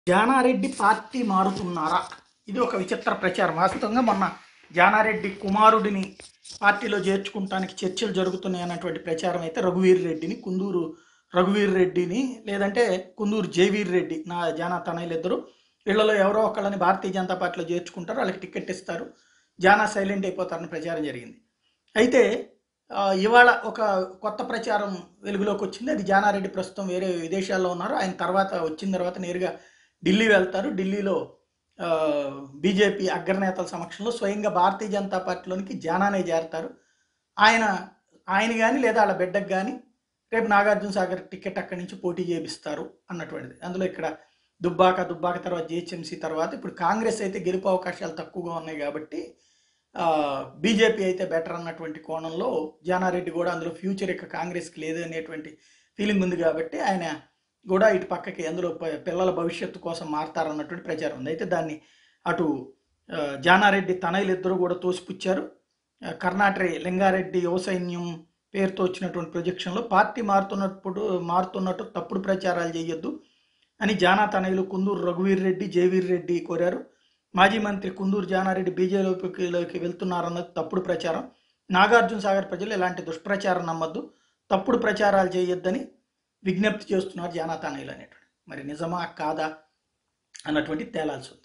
Jana Reddy party మారుతున్నారా ఇది ఒక విచిత్ర ప్రచారం వాస్తవంగా మొన్న జానారెడ్డి కుమారుడిని పార్టీలో చేర్చుకుంటానికి చర్చలు జరుగుతున్నాయి అన్నటువంటి ప్రచారం అయితే రఘువీర్ రెడ్డిని కుందూరు రఘువీర్ రెడ్డిని లేదంటే కుందూరు జయవీర్ రెడ్డి నా జానా తనయులు ఇద్దరు వీళ్ళలో ఎవరో ఒకళ్ళని భారతీయ జనతా పార్టీలో చేర్చుకుంటారు వాళ్ళకి టికెట్ ఇస్తారు జానా సైలెంట్ అయిపోతారని ప్రచారం జరిగింది అయితే ఆ, ఇవాళ ఒక కొత్త ప్రచారం వెలుగులోకి వచ్చింది అది జానారెడ్డి ప్రస్తుతం వేరే విదేశాల్లో ఉన్నారు ఆయన తర్వాత వచ్చిన తర్వాత నేరుగా ఢిల్లీ వెళ్తారు ఢిల్లీలో ఆ, బీజేపీ అగ్రనేతల సమక్షంలో స్వయంగా భారతీయ జనతా పార్టీలోనికి జానానే చేరతారు ఆయన ఆయన కానీ లేదా వాళ్ళ బిడ్డకు కానీ రేపు నాగార్జున సాగర్ టికెట్ అక్కడి నుంచి పోటీ చేపిస్తారు అన్నటువంటిది అందులో ఇక్కడ దుబ్బాక దుబ్బాక తర్వాత జిహెచ్ఎంసీ తర్వాత ఇప్పుడు కాంగ్రెస్ అయితే గెలుపు అవకాశాలు తక్కువగా ఉన్నాయి కాబట్టి బీజేపీ అయితే బెటర్ అన్నటువంటి కోణంలో జానారెడ్డి కూడా అందులో ఫ్యూచర్ ఇక కాంగ్రెస్కి లేదు అనేటువంటి ఫీలింగ్ ఉంది కాబట్టి ఆయన కూడా ఇటు పక్కకి అందులో ప- పిల్లల భవిష్యత్తు కోసం మారతారన్నటువంటి ప్రచారం ఉంది అయితే దాన్ని అటు ఆ, జానారెడ్డి తనయులు ఇద్దరు కూడా తోసిపుచ్చారు ఆ, కర్ణాటక లింగారెడ్డి యువ సైన్యం పేరుతో వచ్చినటువంటి ప్రొజెక్షన్లో పార్టీ మారుతున్నప్పుడు మారుతున్నట్టు తప్పుడు ప్రచారాలు చేయొద్దు అని జానా తనయులు కుందూరు రఘువీర్ రెడ్డి జయవీర్ రెడ్డి కోరారు మాజీ మంత్రి కుందూరు జానారెడ్డి బీజేపీలోకి వెళ్తున్నారన్నది తప్పుడు ప్రచారం నాగార్జున సాగర్ ప్రజలు ఇలాంటి దుష్ప్రచారం నమ్మద్దు తప్పుడు ప్రచారాలు చేయొద్దని విజ్ఞప్తి చేస్తున్నారు జానా తనయులు అనేటువంటి మరి నిజమా కాదా అన్నటువంటి తేలాల్సి ఉంది